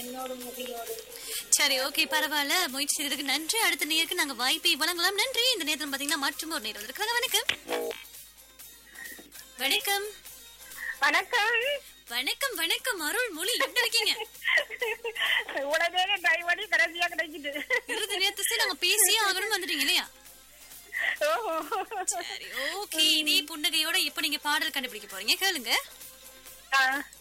என்னோட முதியோடு சரி ஓகே பரவாயில்ல முயற்சி செய்ததுக்கு நன்றி அடுத்த நேருக்கு நாங்க வாய்ப்பை வழங்கலாம் நன்றி இந்த நேரத்தில் பாத்தீங்கன்னா மற்றும் ஒரு நேரம் வந்திருக்காங்க வணக்கம் வணக்கம் வணக்கம் வணக்கம் வணக்கம் அருள் மொழி எப்படி இருக்கீங்க இவ்வளவு நேரம் ட்ரை பண்ணி கடைசியா கிடைக்குது இறுதி நேரத்தை நாங்க பேசியே ஆகணும்னு வந்துட்டீங்க இல்லையா ஓஹோ சரி ஓகே இதே புன்னகையோட இப்ப நீங்க பாடல் கண்டுபிடிக்க போறீங்க கேளுங்க ஆ